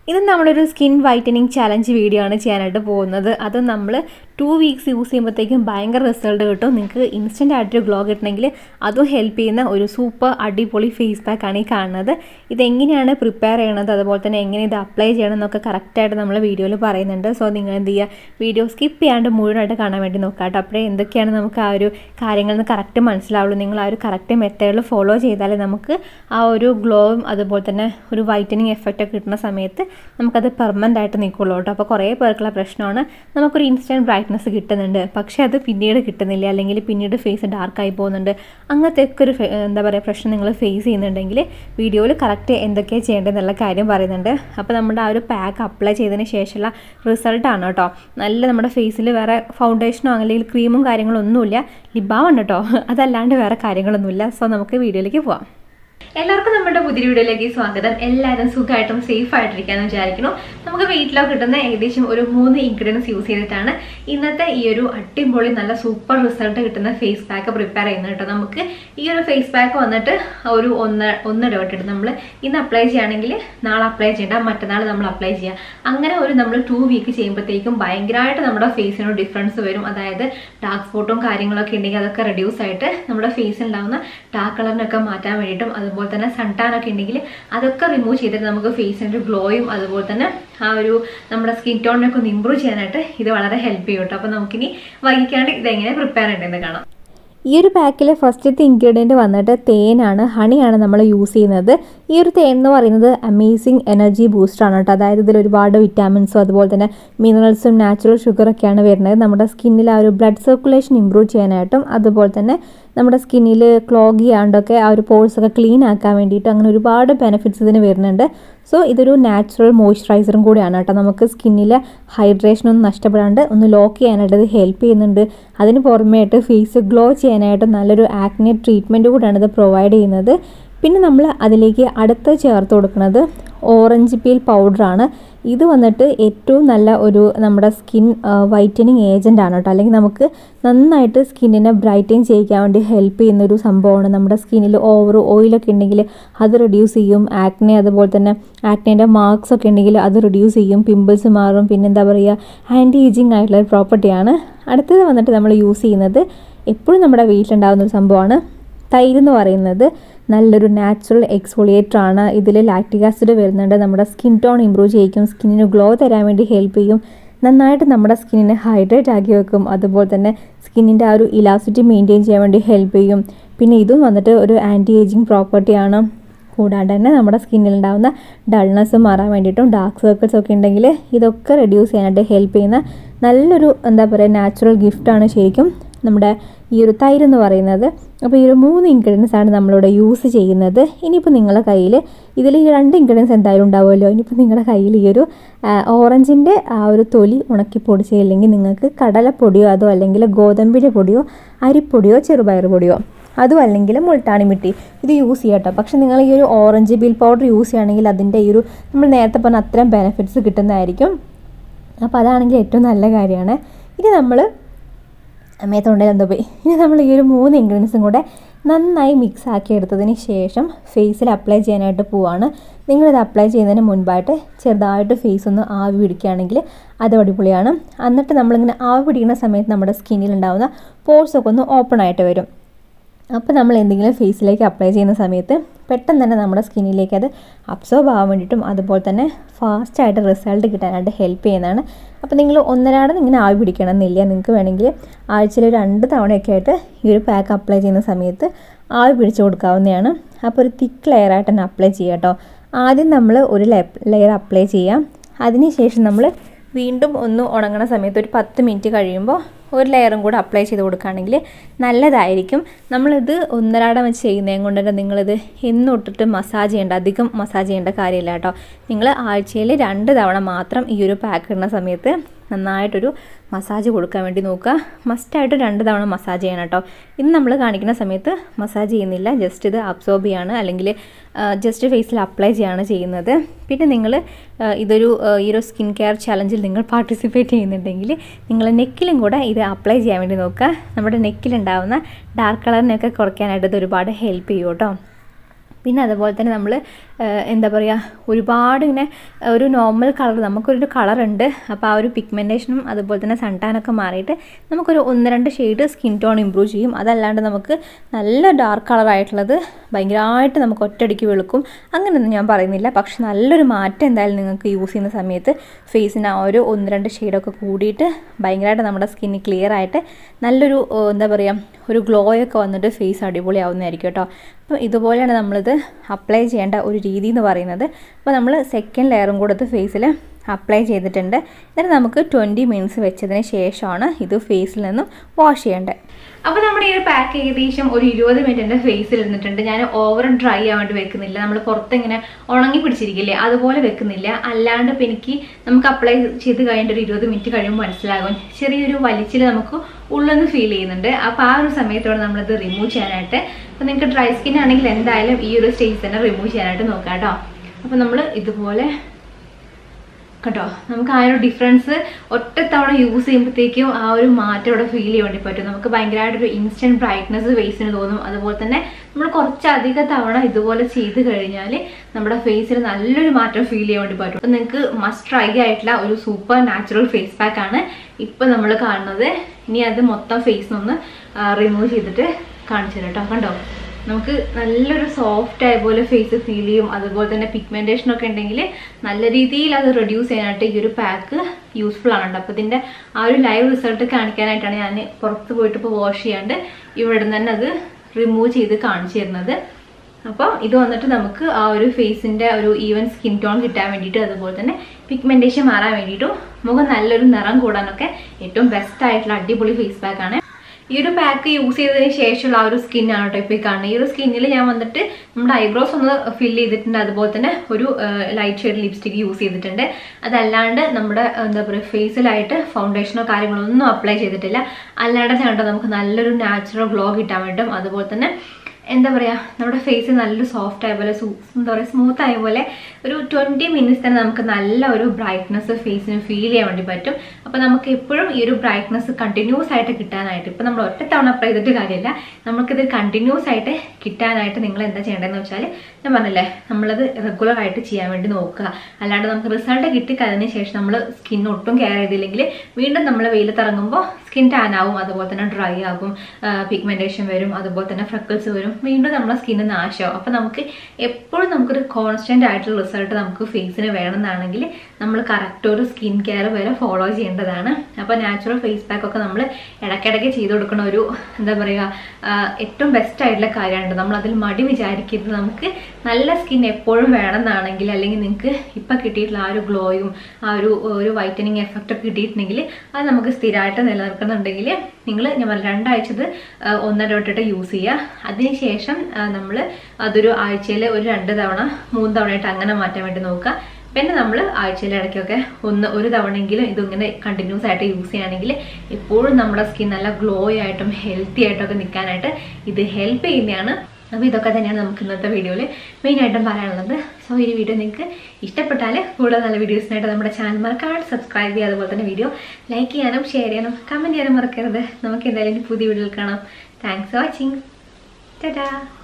ഇത് നമ്മളൊരു skin whitening challenge video ആണ് ചെയ്യാനായിട്ട് പോകുന്നത് അത് നമ്മൾ ടു വീക്സ് യൂസ് ചെയ്യുമ്പോഴത്തേക്കും ഭയങ്കര റിസൾട്ട് കിട്ടും നിങ്ങൾക്ക് ഇൻസ്റ്റൻ്റ് ആയിട്ടൊരു ഗ്ലോ കിട്ടണമെങ്കിൽ അതും ഹെൽപ്പ് ചെയ്യുന്ന ഒരു സൂപ്പർ അടിപൊളി ഫേസ് പാക്ക് ആണ് ഈ കാണുന്നത് ഇതെങ്ങനെയാണ് പ്രിപ്പയർ ചെയ്യണത് അതുപോലെ തന്നെ എങ്ങനെ ഇത് അപ്ലൈ ചെയ്യണം എന്നൊക്കെ കറക്റ്റായിട്ട് നമ്മൾ വീഡിയോയിൽ പറയുന്നുണ്ട് സോ നിങ്ങൾ എന്ത് ചെയ്യുക വീഡിയോ സ്കിപ്പ് ചെയ്യാണ്ട് മുഴുവനായിട്ട് കാണാൻ വേണ്ടി നോക്കാം കേട്ടോ അപ്പോഴേ എന്തൊക്കെയാണ് നമുക്ക് ആ ഒരു കാര്യങ്ങളിൽ നിന്ന് കറക്റ്റ് മനസ്സിലാവുള്ളൂ നിങ്ങൾ ആ ഒരു കറക്റ്റ് മെത്തേഡിൽ ഫോളോ ചെയ്താലേ നമുക്ക് ആ ഒരു ഗ്ലോവും അതുപോലെ തന്നെ ഒരു വൈറ്റനിങ് എഫക്റ്റ് ഒക്കെ കിട്ടുന്ന സമയത്ത് നമുക്കത് പെർമനൻ്റ് ആയിട്ട് നിൽക്കുള്ളൂ കേട്ടോ അപ്പോൾ കുറേ പേർക്കുള്ള പ്രശ്നമാണ് നമുക്കൊരു ഇൻസ്റ്റൻറ്റ് ബ്രൈറ്റ്നസ് കിട്ടുന്നുണ്ട് പക്ഷേ അത് പിന്നീട് കിട്ടുന്നില്ല അല്ലെങ്കിൽ പിന്നീട് ഫേസ് ഡാർക്കായി പോകുന്നുണ്ട് അങ്ങനത്തെ ഒക്കെ ഒരു ഫെ- എന്താ പറയുക പ്രശ്നം നിങ്ങൾ ഫേസ് ചെയ്യുന്നുണ്ടെങ്കിൽ വീഡിയോയിൽ കറക്റ്റ് എന്തൊക്കെയാണ് ചെയ്യേണ്ടതെന്നുള്ള കാര്യം പറയുന്നുണ്ട് അപ്പോൾ നമ്മുടെ ആ ഒരു പാക്ക് അപ്ലൈ ചെയ്തതിന് ശേഷമുള്ള റിസൾട്ടാണ് കേട്ടോ നല്ല നമ്മുടെ ഫേസിൽ വേറെ ഫൗണ്ടേഷനോ അല്ലെങ്കിൽ ക്രീമും കാര്യങ്ങളോ ഒന്നുമില്ല ലിബാമാണ് കേട്ടോ അതല്ലാണ്ട് വേറെ കാര്യങ്ങളൊന്നുമില്ല സോ നമുക്ക് വീഡിയോയിലേക്ക് പോവാം എല്ലാവർക്കും നമ്മുടെ പുതിയ വീഡിയോയിലേക്ക് സ്വാഗതം എല്ലാവരും സുഖമായിട്ടും സേഫ് ആയിട്ടിരിക്കാന്ന് വിചാരിക്കുന്നു നമുക്ക് വീട്ടിലോ കിട്ടുന്ന ഏകദേശം ഒരു മൂന്ന് ഇൻഗ്രീഡിയൻസ് യൂസ് ചെയ്തിട്ടാണ് ഇന്നത്തെ ഈ ഒരു അടിപൊളി നല്ല സൂപ്പർ റിസൾട്ട് കിട്ടുന്ന ഫേസ് പാക്ക് പ്രിപ്പയർ ചെയ്യുന്നത് കേട്ടോ നമുക്ക് ഈ ഒരു ഫേസ് പാക്ക് വന്നിട്ട് ഒരു ഒന്ന് ഒന്നിടവിട്ടിട്ട് നമ്മൾ ഇന്ന് അപ്ലൈ ചെയ്യുകയാണെങ്കിൽ നാളെ അപ്ലൈ ചെയ്യേണ്ട മറ്റന്നാൾ നമ്മൾ അപ്ലൈ ചെയ്യുക അങ്ങനെ ഒരു നമ്മൾ ടു വീക്ക് ചെയ്യുമ്പോഴത്തേക്കും ഭയങ്കരമായിട്ട് നമ്മുടെ ഫേസിനൊരു ഡിഫറൻസ് വരും അതായത് ഡാർക്ക് സ്പോട്ടും കാര്യങ്ങളൊക്കെ ഉണ്ടെങ്കിൽ അതൊക്കെ റെഡ്യൂസ് ആയിട്ട് നമ്മുടെ ഫേസിൽ ഉണ്ടാകുന്ന ഡാർക്ക് കളറിനൊക്കെ മാറ്റാൻ വേണ്ടിയിട്ടും അതുപോലെ തന്നെ സൺടാൻ ഒക്കെ ഉണ്ടെങ്കിൽ അതൊക്കെ റിമൂവ് ചെയ്തിട്ട് നമുക്ക് ഫേസിൻ്റെ ഒരു ഗ്ലോയും അതുപോലെ തന്നെ ആ ഒരു നമ്മുടെ സ്കിൻ ടോണിനൊക്കെ ഒന്ന് ഇമ്പ്രൂവ് ചെയ്യാനായിട്ട് ഇത് വളരെ ഹെൽപ്പ് ചെയ്യും കേട്ടോ അപ്പോൾ നമുക്കിനി വൈകിക്കാണ്ട് ഇതെങ്ങനെ പ്രിപ്പയർ ചെയ്യേണ്ടതെന്ന് കാണാം ഈ ഒരു പാക്കിലെ ഫസ്റ്റത്തെ ഇൻഗ്രീഡിയൻറ്റ് വന്നിട്ട് തേനാണ് ഹണിയാണ് നമ്മൾ യൂസ് ചെയ്യുന്നത് ഈ ഒരു തേൻ എന്ന് പറയുന്നത് അമേസിങ് എനർജി ബൂസ്റ്ററാണ് കേട്ടോ അതായത് ഇതിൽ ഒരുപാട് വിറ്റാമിൻസും അതുപോലെ തന്നെ മിനറൽസും നാച്ചുറൽ ഷുഗറൊക്കെയാണ് വരുന്നത് നമ്മുടെ സ്കിന്നിൽ ആ ഒരു ബ്ലഡ് സർക്കുലേഷൻ ഇമ്പ്രൂവ് ചെയ്യാനായിട്ടും അതുപോലെ തന്നെ നമ്മുടെ സ്കിന്നിൽ ക്ലോഗ് ചെയ്യാണ്ടൊക്കെ ആ ഒരു പോൾസ് ഒക്കെ ക്ലീൻ ആക്കാൻ വേണ്ടിയിട്ട് അങ്ങനെ ഒരുപാട് ബെനിഫിറ്റ്സ് ഇതിന് വരുന്നുണ്ട് സോ ഇതൊരു നാച്ചുറൽ മോയ്സ്ചറൈസറും കൂടിയാണ് കേട്ടോ നമുക്ക് സ്കിന്നിലെ ഹൈഡ്രേഷനൊന്നും നഷ്ടപ്പെടാണ്ട് ഒന്ന് ലോക്ക് ചെയ്യാനായിട്ട് ഇത് ഹെൽപ്പ് ചെയ്യുന്നുണ്ട് അതിന് പുറമേയായിട്ട് ഫേസ് ഗ്ലോ ചെയ്യാനായിട്ട് നല്ലൊരു ആക്നെ ട്രീറ്റ്മെൻറ്റ് കൂടിയാണ് ഇത് പ്രൊവൈഡ് ചെയ്യുന്നത് പിന്നെ നമ്മൾ അതിലേക്ക് അടുത്ത് ചേർത്ത് കൊടുക്കുന്നത് ഓറഞ്ച് പീൽ പൗഡറാണ് ഇത് വന്നിട്ട് ഏറ്റവും നല്ല ഒരു നമ്മുടെ സ്കിൻ വൈറ്റനിങ് ഏജൻ്റ് ആണ് കേട്ടോ അല്ലെങ്കിൽ നമുക്ക് നന്നായിട്ട് സ്കിന്നിനെ ബ്രൈറ്റൻ ചെയ്യിക്കാൻ വേണ്ടി ഹെൽപ്പ് ചെയ്യുന്ന ഒരു സംഭവമാണ് നമ്മുടെ സ്കിന്നിൽ ഓവർ ഓയിലൊക്കെ ഉണ്ടെങ്കിൽ അത് റിഡ്യൂസ് ചെയ്യും ആക്നെ അതുപോലെ തന്നെ ആക്നേൻ്റെ മാർക്സ് ഒക്കെ ഉണ്ടെങ്കിൽ അത് റിഡ്യൂസ് ചെയ്യും പിമ്പിൾസ് മാറും പിന്നെ എന്താ പറയുക ആൻറ്റി ഏജിങ് ആയിട്ടുള്ള ഒരു പ്രോപ്പർട്ടിയാണ് അടുത്തത് വന്നിട്ട് നമ്മൾ യൂസ് ചെയ്യുന്നത് എപ്പോഴും നമ്മുടെ വീട്ടിലുണ്ടാകുന്ന ഒരു സംഭവമാണ് തൈര് എന്ന് പറയുന്നത് നല്ലൊരു നാച്ചുറൽ എക്സ്ഫോളിയേറ്റർ ആണ് ഇതിൽ ലാക്റ്റിക് ആസിഡ് വരുന്നുണ്ട് നമ്മുടെ സ്കിൻ ടോൺ ഇമ്പ്രൂവ് ചെയ്യിക്കും സ്കിന്നിന് ഗ്ലോ തരാൻ വേണ്ടി ഹെൽപ്പ് ചെയ്യും നന്നായിട്ട് നമ്മുടെ സ്കിന്നിനെ ഹൈഡ്രേറ്റ് ആക്കി വെക്കും അതുപോലെ തന്നെ സ്കിന്നിൻ്റെ ആ ഒരു ഇലാസിറ്റി മെയിൻറ്റെയിൻ ചെയ്യാൻ വേണ്ടി ഹെൽപ്പ് ചെയ്യും പിന്നെ ഇതും വന്നിട്ട് ഒരു ആൻറ്റി ഏജിങ് പ്രോപ്പർട്ടിയാണ് കൂടാണ്ട് തന്നെ നമ്മുടെ സ്കിന്നിൽ ഉണ്ടാകുന്ന ഡൾനെസ് മാറാൻ വേണ്ടിയിട്ടും ഡാർക്ക് സർക്കിൾസ് ഒക്കെ ഉണ്ടെങ്കിൽ ഇതൊക്കെ റെഡ്യൂസ് ചെയ്യാനായിട്ട് ഹെൽപ്പ് ചെയ്യുന്ന നല്ലൊരു എന്താ പറയുക നാച്ചുറൽ ഗിഫ്റ്റാണ് ശരിക്കും നമ്മുടെ ഈ ഒരു തൈര് എന്ന് പറയുന്നത് അപ്പോൾ ഈ ഒരു മൂന്ന് ഇൻഗ്രീഡിയൻസ് ആണ് നമ്മളിവിടെ യൂസ് ചെയ്യുന്നത് ഇനിയിപ്പോൾ നിങ്ങളുടെ കയ്യിൽ ഇതിൽ ഈ രണ്ട് ഇൻഗ്രീഡിയൻസ് എന്തായാലും ഉണ്ടാവുമല്ലോ ഇനിയിപ്പോൾ നിങ്ങളുടെ കയ്യിൽ ഈ ഒരു ഓറഞ്ചിൻ്റെ ആ ഒരു തൊലി ഉണക്കി പൊടിച്ചില്ലെങ്കിൽ നിങ്ങൾക്ക് കടലപ്പൊടിയോ അതോ അല്ലെങ്കിൽ ഗോതമ്പിൻ്റെ പൊടിയോ അരിപ്പൊടിയോ ചെറുപയർ പൊടിയോ അതും അല്ലെങ്കിൽ മുൾട്ടാണി മിട്ടി ഇത് യൂസ് ചെയ്യാം കേട്ടോ പക്ഷെ നിങ്ങൾ ഈ ഒരു ഓറഞ്ച് ബിൽ പൗഡർ യൂസ് ചെയ്യുകയാണെങ്കിൽ അതിൻ്റെ ഈ ഒരു നമ്മൾ നേരത്തെ പറഞ്ഞ അത്രയും ബെനിഫിറ്റ്സ് കിട്ടുന്നതായിരിക്കും അപ്പോൾ അതാണെങ്കിൽ ഏറ്റവും നല്ല കാര്യമാണ് ഇനി നമ്മൾ മേത്തോണ്ടയിൽ എന്തോ പോയി ഇനി നമ്മൾ ഈ ഒരു മൂന്ന് ഇൻഗ്രീഡിയൻസും കൂടെ നന്നായി മിക്സ് ആക്കി എടുത്തതിന് ശേഷം ഫേസിൽ അപ്ലൈ ചെയ്യാനായിട്ട് പോവാണ് നിങ്ങളിത് അപ്ലൈ ചെയ്യുന്നതിന് മുൻപായിട്ട് ചെറുതായിട്ട് ഫേസ് ഒന്ന് ആവി പിടിക്കുകയാണെങ്കിൽ അത് അടിപൊളിയാണ് എന്നിട്ട് നമ്മളിങ്ങനെ ആവി പിടിക്കുന്ന സമയത്ത് നമ്മുടെ സ്കിന്നിൽ ഉണ്ടാകുന്ന പോർസ് ഒക്കെ ഒന്ന് ഓപ്പൺ ആയിട്ട് വരും അപ്പോൾ നമ്മൾ എന്തെങ്കിലും ഫേസിലേക്ക് അപ്ലൈ ചെയ്യുന്ന സമയത്ത് പെട്ടെന്ന് തന്നെ നമ്മുടെ സ്കിന്നിലേക്ക് അത് അബ്സോർബ് ആവാൻ വേണ്ടിയിട്ടും അതുപോലെ തന്നെ ഫാസ്റ്റായിട്ട് റിസൾട്ട് കിട്ടാനായിട്ട് ഹെൽപ്പ് ചെയ്യുന്നതാണ് അപ്പോൾ നിങ്ങൾ ഒന്നരാടം ഇങ്ങനെ ആവി പിടിക്കണം എന്നില്ല നിങ്ങൾക്ക് വേണമെങ്കിൽ ആഴ്ചയിൽ രണ്ട് തവണയൊക്കെ ആയിട്ട് ഈ ഒരു പാക്ക് അപ്ലൈ ചെയ്യുന്ന സമയത്ത് ആവി പിടിച്ച് കൊടുക്കാവുന്നതാണ് അപ്പോൾ ഒരു തിക്ക് ലെയറായിട്ട് തന്നെ അപ്ലൈ ചെയ്യാം കേട്ടോ ആദ്യം നമ്മൾ ഒരു ലെയർ അപ്ലൈ ചെയ്യാം അതിനുശേഷം നമ്മൾ വീണ്ടും ഒന്ന് ഉണങ്ങണ സമയത്ത് ഒരു പത്ത് മിനിറ്റ് കഴിയുമ്പോൾ ഒരു ലെയറും കൂടെ അപ്ലൈ ചെയ്ത് കൊടുക്കുകയാണെങ്കിൽ നല്ലതായിരിക്കും നമ്മളിത് ഒന്നരാടം വെച്ച് ചെയ്യുന്നതും കൊണ്ട് തന്നെ നിങ്ങളിത് എന്നൊട്ടിട്ട് മസാജ് ചെയ്യേണ്ട അധികം മസാജ് ചെയ്യേണ്ട കാര്യമില്ല കേട്ടോ നിങ്ങൾ ആഴ്ചയിൽ രണ്ട് തവണ മാത്രം ഈ ഒരു പാക്ക് ഇടുന്ന സമയത്ത് നന്നായിട്ടൊരു മസാജ് കൊടുക്കാൻ വേണ്ടി നോക്കുക മസ്റ്റായിട്ട് രണ്ട് തവണ മസാജ് ചെയ്യണം കേട്ടോ ഇന്ന് നമ്മൾ കാണിക്കുന്ന സമയത്ത് മസാജ് ചെയ്യുന്നില്ല ജസ്റ്റ് ഇത് അബ്സോർബ് ചെയ്യാണ് അല്ലെങ്കിൽ ജസ്റ്റ് ഫേസിൽ അപ്ലൈ ചെയ്യാണ് ചെയ്യുന്നത് പിന്നെ നിങ്ങൾ ഇതൊരു ഈ ഒരു സ്കിൻ കെയർ ചലഞ്ചിൽ നിങ്ങൾ പാർട്ടിസിപ്പേറ്റ് ചെയ്യുന്നുണ്ടെങ്കിൽ നിങ്ങൾ നെക്കിലും കൂടെ ഇത് അപ്ലൈ ചെയ്യാൻ വേണ്ടി നോക്കുക നമ്മുടെ നെക്കിലുണ്ടാവുന്ന ഡാർക്ക് കളറിനെയൊക്കെ കുറയ്ക്കാനായിട്ട് ഇത് ഒരുപാട് ഹെൽപ്പ് ചെയ്യും കേട്ടോ പിന്നെ അതുപോലെ തന്നെ നമ്മൾ എന്താ പറയുക ഒരുപാട് ഇങ്ങനെ ഒരു നോർമൽ കളർ നമുക്കൊരു കളറുണ്ട് അപ്പോൾ ആ ഒരു പിഗ്മെൻറ്റേഷനും അതുപോലെ തന്നെ സൺടാനൊക്കെ മാറിയിട്ട് നമുക്കൊരു ഒന്ന് രണ്ട് ഷെയ്ഡ് സ്കിൻ ടോൺ ഇമ്പ്രൂവ് ചെയ്യും അതല്ലാണ്ട് നമുക്ക് നല്ല ഡാർക്ക് കളറായിട്ടുള്ളത് ഭയങ്കരമായിട്ട് നമുക്ക് ഒറ്റയടിക്ക് വെളുക്കും അങ്ങനെയൊന്നും ഞാൻ പറയുന്നില്ല പക്ഷെ നല്ലൊരു മാറ്റം എന്തായാലും നിങ്ങൾക്ക് യൂസ് ചെയ്യുന്ന സമയത്ത് ഫേസിന് ആ ഒരു ഒന്ന് രണ്ട് ഷെയ്ഡൊക്കെ കൂടിയിട്ട് ഭയങ്കരമായിട്ട് നമ്മുടെ സ്കിന്ന് ക്ലിയർ ആയിട്ട് നല്ലൊരു ഏഹ്, എന്താ പറയുക ഒരു ഗ്ലോ ഒക്കെ വന്നിട്ട് ഫേസ് അടിപൊളിയാവുന്നതായിരിക്കും കേട്ടോ അപ്പോൾ ഇതുപോലെയാണ് നമ്മളിത് അപ്ലൈ ചെയ്യേണ്ട ഒരു രീതി എന്ന് പറയുന്നത് അപ്പോൾ നമ്മൾ സെക്കൻഡ് ലെയറും കൂടെ ഇത് ഫേസിൽ അപ്ലൈ ചെയ്തിട്ടുണ്ട് എന്നിട്ട് നമുക്ക് ട്വൻറ്റി മിനിറ്റ്സ് വെച്ചതിന് ശേഷമാണ് ഇത് ഫേസിൽ നിന്നും വാഷ് ചെയ്യേണ്ടത് അപ്പോൾ നമ്മുടെ ഈ ഒരു പാക്ക് ഏകദേശം ഒരു ഇരുപത് മിനിറ്റ് എൻ്റെ ഫേസിൽ ഇരുന്നിട്ടുണ്ട് ഞാൻ ഓവർ ഡ്രൈ ആവാൻ വേണ്ടി വെക്കുന്നില്ല നമ്മൾ പുറത്ത് ഇങ്ങനെ ഉണങ്ങി പിടിച്ചിരിക്കില്ലേ അതുപോലെ വെക്കുന്നില്ല അല്ലാണ്ട് ഇപ്പം എനിക്ക് നമുക്ക് അപ്ലൈ ചെയ്ത് കഴിഞ്ഞിട്ട് ഒരു ഇരുപത് മിനിറ്റ് കഴിയുമ്പോൾ മനസ്സിലാകും ചെറിയൊരു വലിച്ചിൽ നമുക്ക് ഉള്ളൊന്ന് ഫീൽ ചെയ്യുന്നുണ്ട് അപ്പോൾ ആ ഒരു സമയത്തോടെ നമ്മളിത് റിമൂവ് ചെയ്യാനായിട്ട് അപ്പോൾ നിങ്ങൾക്ക് ഡ്രൈ സ്കിൻ ആണെങ്കിൽ എന്തായാലും ഈ ഒരു സ്റ്റേജ് തന്നെ റിമൂവ് ചെയ്യാനായിട്ട് നോക്കാം കേട്ടോ അപ്പോൾ നമ്മൾ ഇതുപോലെ കേട്ടോ നമുക്ക് ആ ഒരു ഡിഫറൻസ് ഒറ്റ തവണ യൂസ് ചെയ്യുമ്പോഴത്തേക്കും ആ ഒരു മാറ്റം ഇവിടെ ഫീൽ ചെയ്യാൻ വേണ്ടി പറ്റും നമുക്ക് ഭയങ്കരമായിട്ടൊരു ഇൻസ്റ്റന്റ് ബ്രൈറ്റ്നസ് ഫേസിന് തോന്നും അതുപോലെ തന്നെ നമ്മൾ കുറച്ചധികം തവണ ഇതുപോലെ ചെയ്ത് കഴിഞ്ഞാൽ നമ്മുടെ ഫേസിൽ നല്ലൊരു മാറ്റം ഫീൽ ചെയ്യാൻ വേണ്ടി പറ്റും അപ്പം നിങ്ങൾക്ക് മസ്റ്റ് ട്രൈ ആയിട്ടുള്ള ഒരു സൂപ്പർ നാച്ചുറൽ ഫേസ് പാക്ക് ആണ് ഇപ്പം നമ്മൾ കാണുന്നത് ഇനി അത് മൊത്തം ഫേസിനൊന്ന് റിമൂവ് ചെയ്തിട്ട് കാണിച്ചു തരാം കേട്ടോ കണ്ടോ നമുക്ക് നല്ലൊരു സോഫ്റ്റ് ആയ പോലെ ഫേസ് ഫീൽ ചെയ്യും അതുപോലെ തന്നെ പിഗ്മെന്റേഷൻ ഒക്കെ ഉണ്ടെങ്കിൽ നല്ല രീതിയിൽ അത് റെഡ്യൂസ് ചെയ്യാനായിട്ട് ഈ ഒരു പാക്ക് യൂസ്ഫുൾ ആണ് കേട്ടോ അപ്പോൾ ഇതിൻ്റെ ആ ഒരു ലൈവ് റിസൾട്ട് കാണിക്കാനായിട്ടാണ് ഞാൻ പുറത്ത് പോയിട്ട് ഇപ്പോൾ വാഷ് ചെയ്യാണ്ട് ഇവിടെ നിന്ന് തന്നെ അത് റിമൂവ് ചെയ്ത് കാണിച്ചു തരുന്നത് അപ്പം ഇത് വന്നിട്ട് നമുക്ക് ആ ഒരു ഫേസിൻ്റെ ഒരു ഈവൻ സ്കിൻ ടോൺ കിട്ടാൻ വേണ്ടിയിട്ട് അതുപോലെ തന്നെ പിഗ്മെന്റേഷൻ മാറാൻ വേണ്ടിയിട്ടും മുഖം നല്ലൊരു നിറം കൂടാനൊക്കെ ഏറ്റവും ബെസ്റ്റ് ആയിട്ടുള്ള അടിപൊളി ഫേസ് പാക്ക് ആണ് ഈ ഒരു പാക്ക് യൂസ് ചെയ്തതിന് ശേഷമുള്ള ആ ഒരു സ്കിന്നാണ് കേട്ടോ ഇപ്പോൾ ഈ കാണുന്നത് ഈ ഒരു സ്കിന്നിൽ ഞാൻ വന്നിട്ട് നമ്മുടെ ഐബ്രോസ് ഒന്ന് ഫിൽ ചെയ്തിട്ടുണ്ട് അതുപോലെ തന്നെ ഒരു ലൈറ്റ് ഷെയ്ഡ് ലിപ്സ്റ്റിക് യൂസ് ചെയ്തിട്ടുണ്ട് അതല്ലാണ്ട് നമ്മുടെ എന്താ പറയുക ഫേസിലായിട്ട് ഫൗണ്ടേഷനോ കാര്യങ്ങളോ ഒന്നും അപ്ലൈ ചെയ്തിട്ടില്ല അല്ലാണ്ട് കണ്ടോ നമുക്ക് നല്ലൊരു നാച്ചുറൽ ഗ്ലോ കിട്ടാൻ വേണ്ടും അതുപോലെ തന്നെ എന്താ പറയുക നമ്മുടെ ഫേസ് നല്ലൊരു സോഫ്റ്റ് ആയ പോലെ സൂ- എന്താ പറയുക സ്മൂത്ത് ആയ പോലെ ഒരു ട്വൻറ്റി മിനിറ്റ്സ് തന്നെ നമുക്ക് നല്ല ഒരു ബ്രൈറ്റ്നസ് ഫേസിന് ഫീൽ ചെയ്യാൻ വേണ്ടി പറ്റും അപ്പോൾ നമുക്ക് എപ്പോഴും ഈ ഒരു ബ്രൈറ്റ്നസ് കണ്ടിന്യൂസ് ആയിട്ട് കിട്ടാനായിട്ട് ഇപ്പോൾ നമ്മൾ ഒറ്റ തവണ അപ്ലൈ ചെയ്തിട്ട് കാര്യമില്ല നമുക്കിത് കണ്ടിന്യൂസ് ആയിട്ട് കിട്ടാനായിട്ട് നിങ്ങൾ എന്താ ചെയ്യേണ്ടതെന്ന് വെച്ചാൽ ഞാൻ പറഞ്ഞില്ലേ നമ്മളത് റെഗുലർ ആയിട്ട് ചെയ്യാൻ വേണ്ടി നോക്കുക അല്ലാണ്ട് നമുക്ക് റിസൾട്ട് കിട്ടിക്കഴിഞ്ഞ ശേഷം നമ്മൾ സ്കിൻ ഒട്ടും കെയർ ചെയ്തില്ലെങ്കിൽ വീണ്ടും നമ്മൾ വെയിലത്തിറങ്ങുമ്പോൾ സ്കിൻ ടാൻ ആവും അതുപോലെ തന്നെ ഡ്രൈ ആകും പിഗ്മെന്റേഷൻ വരും അതുപോലെ തന്നെ ഫ്രക്കിൾസ് വരും വീണ്ടും നമ്മുടെ സ്കിന്ന് നാശമാവും അപ്പോൾ നമുക്ക് എപ്പോഴും നമുക്കൊരു കോൺസ്റ്റന്റ് ആയിട്ടുള്ള റിസൾട്ട് നമുക്ക് ഫേസിന് വേണമെന്നാണെങ്കിൽ നമ്മൾ കറക്റ്റ് ഒരു സ്കിൻ കെയർ വരെ ഫോളോ ചെയ്യേണ്ടതാണ് അപ്പോൾ നാച്ചുറൽ ഫേസ് പാക്ക് ഒക്കെ നമ്മൾ ഇടയ്ക്കിടയ്ക്ക് ചെയ്ത് കൊടുക്കുന്ന ഒരു എന്താ പറയുക ആ, ഏറ്റവും ബെസ്റ്റ് ആയിട്ടുള്ള കാര്യമാണ് നമ്മൾ അതിൽ മടി വിചാരിക്കരുത് നമുക്ക് നല്ല സ്കിൻ എപ്പോഴും വേണമെന്നാണെങ്കിൽ അല്ലെങ്കിൽ നിങ്ങൾക്ക് ഇപ്പം കിട്ടിയിട്ടുള്ള ആ ഒരു ഗ്ലോയും ആ ഒരു ഒരു വൈറ്റനിങ് എഫക്റ്റ് ഒക്കെ കിട്ടിയിട്ടുണ്ടെങ്കിൽ അത് നമുക്ക് സ്ഥിരമായിട്ട് നിലനിർക്കുന്നുണ്ടെങ്കിൽ നിങ്ങൾ ഞാൻ പറഞ്ഞു രണ്ടാഴ്ചത് ഒന്നര തൊട്ടിട്ട് യൂസ് ചെയ്യുക അതിനുശേഷം നമ്മൾ അതൊരു ആഴ്ചയിൽ ഒരു രണ്ട് തവണ മൂന്ന് തവണയായിട്ട് അങ്ങനെ മാറ്റാൻ വേണ്ടി നോക്കുക പിന്നെ നമ്മൾ ആഴ്ചയിൽ ഇടയ്ക്കൊക്കെ ഒന്ന് ഒരു തവണയെങ്കിലും ഇതിങ്ങനെ കണ്ടിന്യൂസ് ആയിട്ട് യൂസ് ചെയ്യുകയാണെങ്കിൽ എപ്പോഴും നമ്മുടെ സ്കിൻ നല്ല ഗ്ലോ ആയിട്ടും ഹെൽത്തി ആയിട്ടൊക്കെ നിൽക്കാനായിട്ട് ഇത് ഹെൽപ്പ് ചെയ്യുന്നതാണ് അപ്പോൾ ഇതൊക്കെ തന്നെയാണ് നമുക്ക് ഇന്നത്തെ വീഡിയോയിൽ മെയിനായിട്ടും പറയാനുള്ളത് സോ ഈ വീഡിയോ നിങ്ങൾക്ക് ഇഷ്ടപ്പെട്ടാൽ കൂടുതൽ നല്ല വീഡിയോസിനായിട്ട് നമ്മുടെ ചാനൽ മറക്കാണ്ട് സബ്സ്ക്രൈബ് ചെയ്യുക അതുപോലെ തന്നെ വീഡിയോ ലൈക്ക് ചെയ്യാനും ഷെയർ ചെയ്യാനും കമൻറ്റ് ചെയ്യാനും മറക്കരുത് നമുക്ക് എന്തായാലും ഇനി പുതിയ വീഡിയോയിൽ കാണാം താങ്ക്സ് ഫോർ വാച്ചിങ് ടാറ്റാ